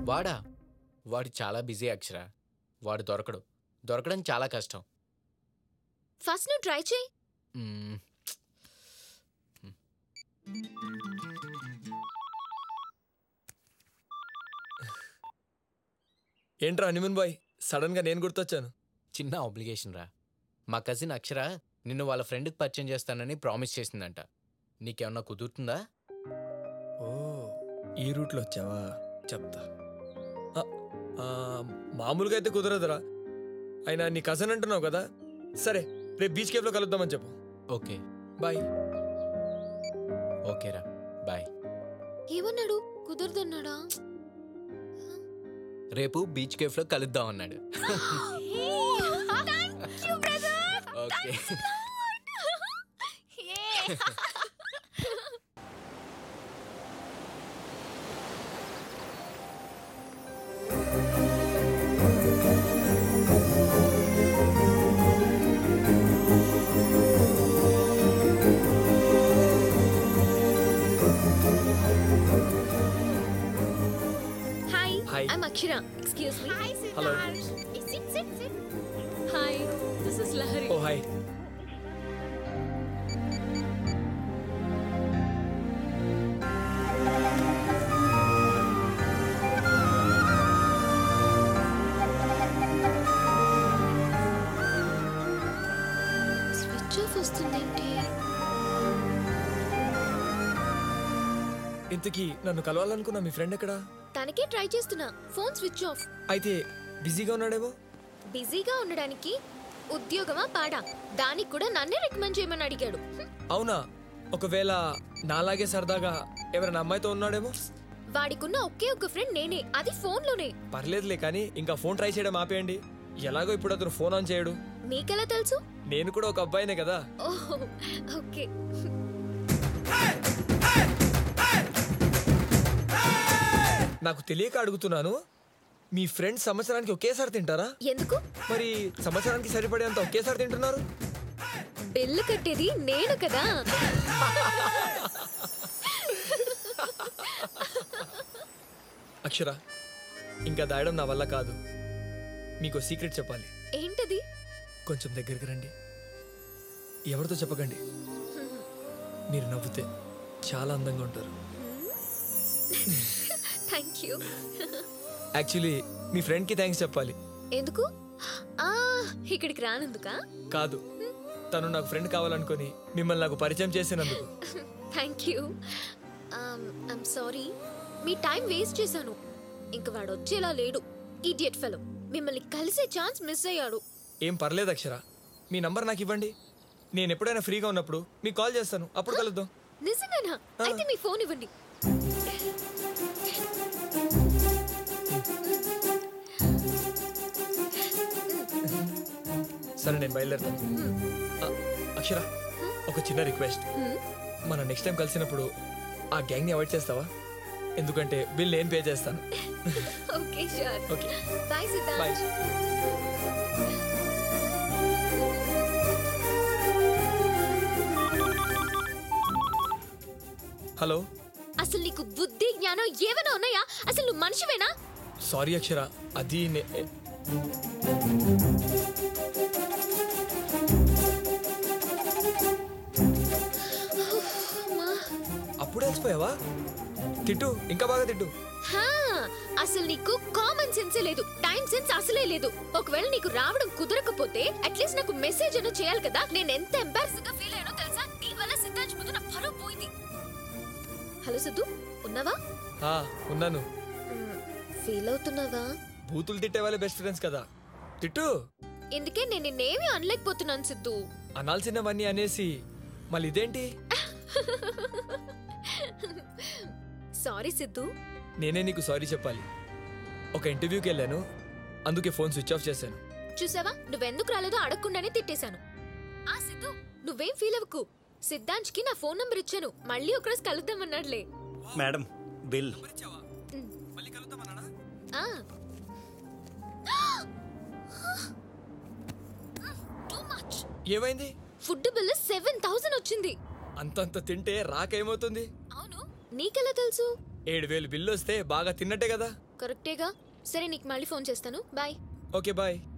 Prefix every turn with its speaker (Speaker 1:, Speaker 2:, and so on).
Speaker 1: వాడా వాడు చాలా బిజీ అక్షర వాడు దొరకడు దొరకడం చాలా కష్టం
Speaker 2: ఫస్ట్ నువ్వు ట్రై చేయి
Speaker 1: మ్మ్.
Speaker 3: ఏంట్రా హనీమూన్ బాయ్ సడన్ గా నేను గుర్తొచ్చాను
Speaker 1: చిన్న ఆబ్లిగేషన్ రా మా కజిన్ అక్షర నిన్ను వాళ్ళ ఫ్రెండ్కి పరిచయం చేస్తానని ప్రామిస్ చేసిందంట నీకేమన్నా కుదురుతుందా
Speaker 3: ఓ ఈ రూట్లో వచ్చావా చెప్తా ఆ, ఆ, మామూలుగా అయితే కుదరదురా అయినా నీ కజన్ అంటున్నావు కదా సరే రేపు బీచ్ కేఫ్లో కలుద్దామని చెప్పు
Speaker 1: ఓకే
Speaker 3: బాయ్
Speaker 1: ఓకేరా బాయ్
Speaker 2: ఏమన్నాడు కుదరదన్నాడా
Speaker 1: రేపు బీచ్ కేఫ్లో కలుద్దాం అన్నాడు okay
Speaker 2: hi
Speaker 3: Hi.
Speaker 2: I'm Akshara excuse me hi
Speaker 3: hello
Speaker 2: sit sit sit hi this is Lahari
Speaker 3: oh hi
Speaker 2: switch off వస్తుందేంటి
Speaker 3: ఇంతకీ నన్ను కలవాలనుకున్నా మీ ఫ్రెండ్ ఎక్కడా
Speaker 2: తనకే ట్రై చేస్తున్నా ఫోన్ స్విచ్ ఆఫ్
Speaker 3: అయితే బిజీగా ఉన్నాడేమో
Speaker 2: బిజీగా ఉండడానికి ఉద్యోగమా పాడా దానికి కూడా నన్నే రికమెండ్ చేయమని అడిగాడు హ్మ్.
Speaker 3: అవునా ఒకవేళ నాలాగే సరదాగా ఎవరైనా అమ్మాయితో ఉన్నాడేమో
Speaker 2: వాడికున్న ఒకే ఒక ఫ్రెండ్ నేనే అది ఫోన్లోనే
Speaker 3: పర్లేదులే కానీ ఇంకా ఫోన్ ట్రై చేయడం ఆపేయండి ఎలాగో ఇప్పుడు అతను ఫోన్ ఆన్ చేయడు
Speaker 2: మీకెలా తెలుసు
Speaker 3: నేను కూడా ఒక అబ్బాయినే కదా
Speaker 2: ఓహ్ ఓకే
Speaker 3: నాకు తెలియక అడుగుతున్నాను మీ ఫ్రెండ్స్ సంవత్సరానికి ఒకేసారి తింటారా
Speaker 2: ఎందుకు
Speaker 3: మరి సంవత్సరానికి సరిపడేంత ఒకేసారి తింటున్నారు
Speaker 2: బిల్లు కట్టేది నేను కదా
Speaker 3: అక్షర ఇంకా దాయడం నా వల్ల కాదు మీకు సీక్రెట్ చెప్పాలి
Speaker 2: ఏంటది
Speaker 3: కొంచెం దగ్గరికి రండి ఎవరితో చెప్పకండి మీరు నవ్వుతే చాలా అందంగా ఉంటారు
Speaker 2: థ్యాంక్ యూ
Speaker 3: యాక్చువల్లీ మీ ఫ్రెండ్కి థ్యాంక్స్ చెప్పాలి
Speaker 2: ఎందుకు ఆ ఇక్కడికి రానందుకా
Speaker 3: కాదు తను నాకు ఫ్రెండ్ కావాలనుకొని మిమ్మల్ని నాకు పరిచయం చేసినందుకు
Speaker 2: థ్యాంక్ యూ ఐమ్ సారీ మీ టైం వేస్ట్ చేశాను ఇంక వాడు వచ్చేలా లేడు ఈడియట్ ఫెలో మిమ్మల్ని కలిసే ఛాన్స్ మిస్ అయ్యాడు
Speaker 3: ఏం పర్లేదు అక్షర మీ నంబర్ నాకు ఇవ్వండి నేను ఎప్పుడైనా ఫ్రీగా ఉన్నప్పుడు మీకు కాల్ చేస్తాను అప్పుడు కలుద్దాం
Speaker 2: నిజంగానా అయితే మీ ఫోన్ ఇవ్వండి
Speaker 3: సరే నేను బయలుదేరుతాను ఆ, అక్షర ఒక చిన్న రిక్వెస్ట్
Speaker 2: హ్మ్.
Speaker 3: మనం నెక్స్ట్ టైం కలిసినప్పుడు ఆ గ్యాంగ్ని అవాయిడ్ చేస్తావా ఎందుకంటే బిల్ నేను పే చేస్తాను
Speaker 2: okay sure
Speaker 3: okay
Speaker 2: bye Siddharth
Speaker 3: bye hello
Speaker 2: అసలు నీకు బుద్ధి జ్ఞానం ఏమైనా ఉన్నాయా అసలు నువ్వు మనిషివేనా
Speaker 3: సారీ అక్షర అది నే-
Speaker 2: అమ్మా.
Speaker 3: అప్పుడే వచ్చిపోయావా తిట్టు ఇంకా బాగా తిట్టు
Speaker 2: హా, అసలు నీకు కామన్ సెన్సే లేదు టైం సెన్స్ అసలే లేదు ఒకవేళ నీకు రావడం కుదరకపోతే అట్లీస్ట్ నాకు మెసేజ్ అయినా చేయాలి కదా నేను ఎంత ఎంబారస్ గా ఫీల్ అయ్యానో తెలుసా నీ వల్ల సిద్ధాంత్ ముందు నా పరువు పోయింది హలో సిద్ధు ఉన్నావా
Speaker 3: ఆ, ఉన్నాను
Speaker 2: ఫీల్ అవుతున్నావా
Speaker 3: బూతులు తిట్టే వాళ్ళే బెస్ట్ ఫ్రెండ్స్ కదా తిట్టు
Speaker 2: ఇందుకే నేను నిన్నేమీ అనలేకపోతున్నాను సిద్ధు
Speaker 3: అనాల్సినవన్నీ అనేసి మళ్ళీ ఇదేంటి
Speaker 2: సారీ సిద్ధు
Speaker 3: నేనే నీకు సారీ చెప్పాలి ఒక ఇంటర్వ్యూకి వెళ్ళాను అందుకే ఫోన్ స్విచ్ ఆఫ్ చేశాను
Speaker 2: చూసావా నువ్వెందుకు రాలేదో అడగకుండానే తిట్టేశాను ఆ సిద్ధు నువ్వేం ఫీల్ అవ్వకు సిద్ధాంత్ కి నా ఫోన్ నంబర్ ఇచ్చాను మళ్ళీ ఒకరోజు కలుద్దామన్నాడులే
Speaker 4: మేడం బిల్
Speaker 2: ఆ. Too much.
Speaker 3: ఏమైంది
Speaker 2: ఫుడ్ బిల్ సెవెన్ థౌసండ్ వచ్చింది
Speaker 3: అంతంత తింటే రాకేమవుతుంది
Speaker 2: అవును నీకెలా తెలుసు
Speaker 3: ఏడు వేలు బిల్లు వస్తే బాగా తిన్నట్టే కదా
Speaker 2: కరెక్టేగా సరే నీకు మళ్ళీ ఫోన్ చేస్తాను బాయ్
Speaker 3: ఓకే బాయ్